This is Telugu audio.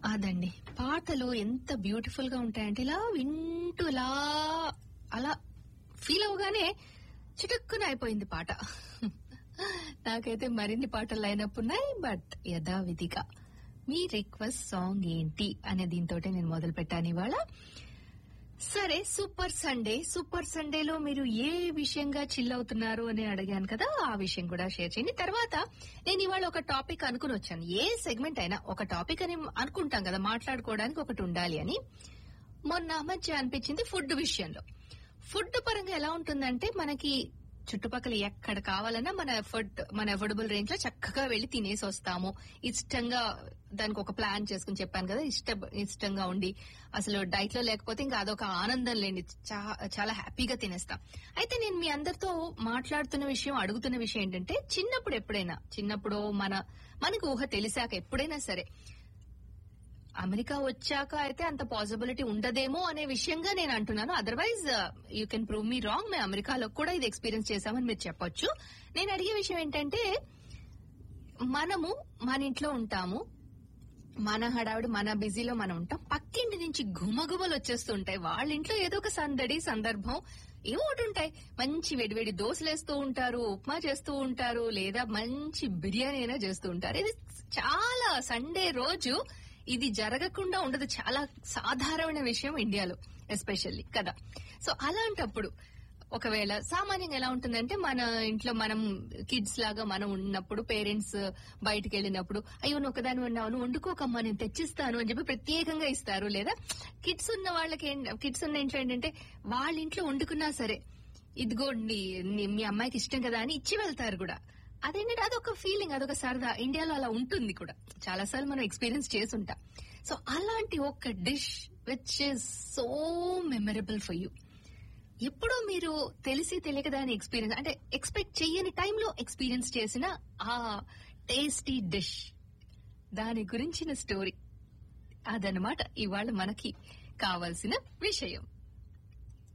అదండి పాటలు ఎంత బ్యూటిఫుల్ గా ఉంటాయంటే ఇలా వింటూ ఇలా అలా ఫీల్ అవగానే చిటుక్కున అయిపోయింది పాట నాకైతే మరిన్ని పాటలు లైనప్ ఉన్నాయి బట్ యథావిధిగా మీ రిక్వెస్ట్ సాంగ్ ఏంటి అనే దీంతో నేను మొదలు పెట్టాను ఇవాళ సరే సూపర్ సండే సూపర్ సండేలో మీరు ఏ విషయంగా చిల్ అవుతున్నారు అని అడిగాను కదా ఆ విషయం కూడా షేర్ చేయండి తర్వాత నేను ఇవాళ ఒక టాపిక్ అనుకుని వచ్చాను ఏ సెగ్మెంట్ అయినా ఒక టాపిక్ అని అనుకుంటాం కదా మాట్లాడుకోవడానికి ఒకటి ఉండాలి అని మొన్న మధ్య అనిపించింది ఫుడ్ విషయంలో ఫుడ్ పరంగా ఎలా ఉంటుందంటే మనకి చుట్టుపక్కల ఎక్కడ కావాలన్నా మన ఎఫర్ట్ మన అఫోర్డబుల్ రేంజ్ లో చక్కగా వెళ్లి తినేసి వస్తాము ఇష్టంగా దానికి ఒక ప్లాన్ చేసుకుని చెప్పాను కదా ఇష్ట ఇష్టంగా ఉండి అసలు డైట్ లో లేకపోతే ఇంకా అదొక ఆనందం లేని చా- చాలా హ్యాపీగా తినేస్తాం అయితే నేను మీ అందరితో మాట్లాడుతున్న విషయం అడుగుతున్న విషయం ఏంటంటే చిన్నప్పుడు ఎప్పుడైనా చిన్నప్పుడు మన మనకు ఊహ తెలిసాక ఎప్పుడైనా సరే అమెరికా వచ్చాక అయితే అంత పాసిబిలిటీ ఉండదేమో అనే విషయంగా నేను అంటున్నాను otherwise you can prove me wrong మేము అమెరికాలో కూడా ఇది ఎక్స్పీరియన్స్ చేశామని మీరు చెప్పొచ్చు నేను అడిగే విషయం ఏంటంటే మనము మన ఇంట్లో ఉంటాము మన హడావిడి మన బిజీలో మనం ఉంటాం పక్కింటి నుంచి గుమగుమలు వచ్చేస్తుంటాయి వాళ్ళ ఇంట్లో ఏదో ఒక సందడి సందర్భం ఏవో ఒకటి ఉంటాయి మంచి వేడివేడి దోశలు వేస్తూ ఉంటారు ఉప్మా చేస్తూ ఉంటారు లేదా మంచి బిర్యానీ అయినా చేస్తూ ఉంటారు ఇది చాలా సండే రోజు ఇది జరగకుండా ఉండదు చాలా సాధారణమైన విషయం ఇండియాలో ఎస్పెషల్లీ కదా సో అలాంటప్పుడు ఒకవేళ సామాన్యంగా ఎలా ఉంటుందంటే మన ఇంట్లో మనం కిడ్స్ లాగా మనం ఉన్నప్పుడు పేరెంట్స్ బయటికి వెళ్ళినప్పుడు అయ్యో నువ్వు ఒకదాని ఉన్నావు నువ్వు వండుకోకమ్మా నేను తెచ్చిస్తాను అని చెప్పి ప్రత్యేకంగా ఇస్తారు లేదా కిడ్స్ ఉన్న వాళ్ళకి కిడ్స్ ఉన్న ఇంట్లో ఏంటంటే వాళ్ళ ఇంట్లో వండుకున్నా సరే ఇదిగోండి నీ- మీ అమ్మాయికి ఇష్టం కదా అని ఇచ్చి వెళ్తారు కూడా అదేంటంటే అదొక ఫీలింగ్ అదొక సరదా ఇండియాలో అలా ఉంటుంది కూడా చాలా సార్లు మనం ఎక్స్పీరియన్స్ చేసుంటాం సో అలాంటి ఒక dish which is so memorable for you ఎప్పుడో మీరు తెలిసి తెలియక దాని ఎక్స్పీరియన్స్ అంటే ఎక్స్పెక్ట్ చెయ్యని టైంలో ఎక్స్పీరియన్స్ చేసిన ఆ టేస్టీ డిష్ దాని గురించిన స్టోరీ అదనమాట ఇవాళ మనకి కావాల్సిన విషయం